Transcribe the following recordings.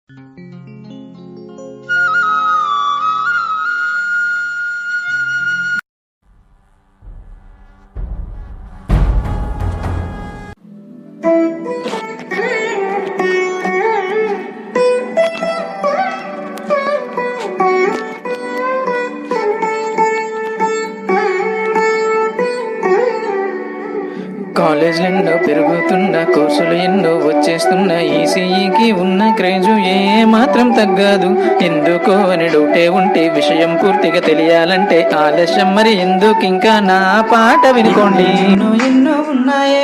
College ఎన్నో పెరుగుతున్న కోర్సులు ఎన్నో వచ్చేస్తున్న ఈసీఈకి ఉన్న క్రేజు ఏ మాత్రం తగ్గదు ఎందుకో అని డౌటే ఉంటే విషయం పూర్తిగా తెలియాలంటే ఆలస్యం మరి ఎందుకు ఇంకా నా పాట వినుకోండి ఎన్నో ఎన్నో ఉన్నాయే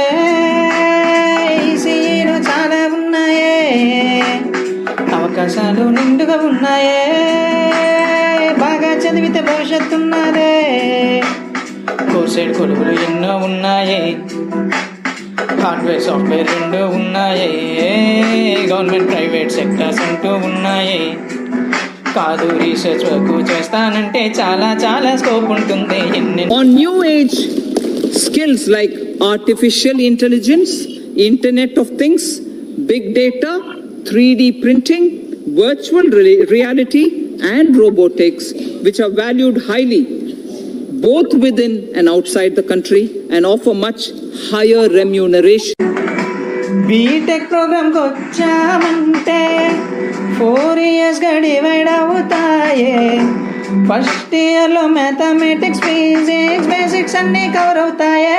ఈసీఈలో చాలా ఉన్నాయే అవకాశాలు నిండుగా ఉన్నాయే బాగా చదివితే భవిష్యత్తు ఉన్నదే కోసైడ్ కొలువులు ఎన్నో ఉన్నాయి హార్డ్వేర్ సాఫ్ట్వేర్ రెండు ఉన్నాయి గవర్నమెంట్ ప్రైవేట్ సెక్టర్స్ అంటూ ఉన్నాయి కాదు రీసెర్చ్ వర్క్ చేస్తానంటే చాలా చాలా స్కోప్ ఉంటుంది ఎన్ని on new age skills like artificial intelligence, Internet of Things, big data, 3D printing, virtual re- reality, and robotics, which are valued highly both within and outside the country and offer much higher remuneration. B Tech ప్రోగ్రామ్కి వచ్చామంటే four years divide అవుతాయే first ఇయర్లో mathematics physics basics అన్నీ cover అవుతాయే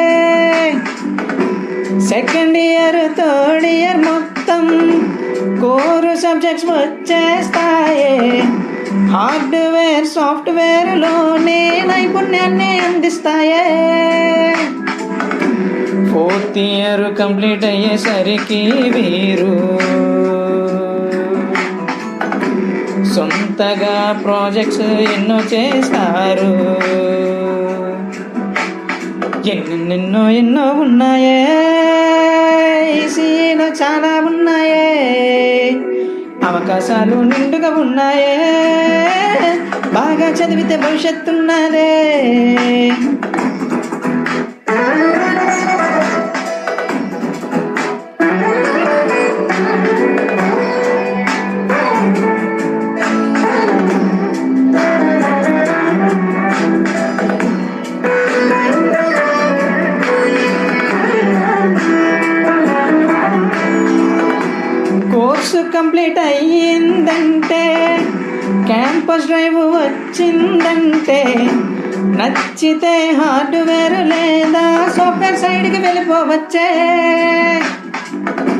second year third year మొత్తం core subjects వచ్చేస్తాయే hardware సాఫ్ట్వేర్లోనే నైపుణ్యాన్ని అందిస్తాయే ఫోర్త్ ఇయర్ కంప్లీట్ అయ్యేసరికి వీరు సొంతగా ప్రాజెక్ట్స్ ఎన్నో చేస్తారు ఎన్నెన్నో ఎన్నో ఉన్నాయే ఈసీలో చాలా ఉన్నాయే అవకాశాలు నిండుగా ఉన్నాయే బాగా చదివితే భవిష్యత్తు ఉన్నదే కోర్సు కంప్లీట్ అయ్యిందంటే క్యాంపస్ డ్రైవ్ వచ్చిందంటే నచ్చితే హార్డ్వేర్ లేదా సాఫ్ట్వేర్ సైడ్కి వెళ్ళిపోవచ్చే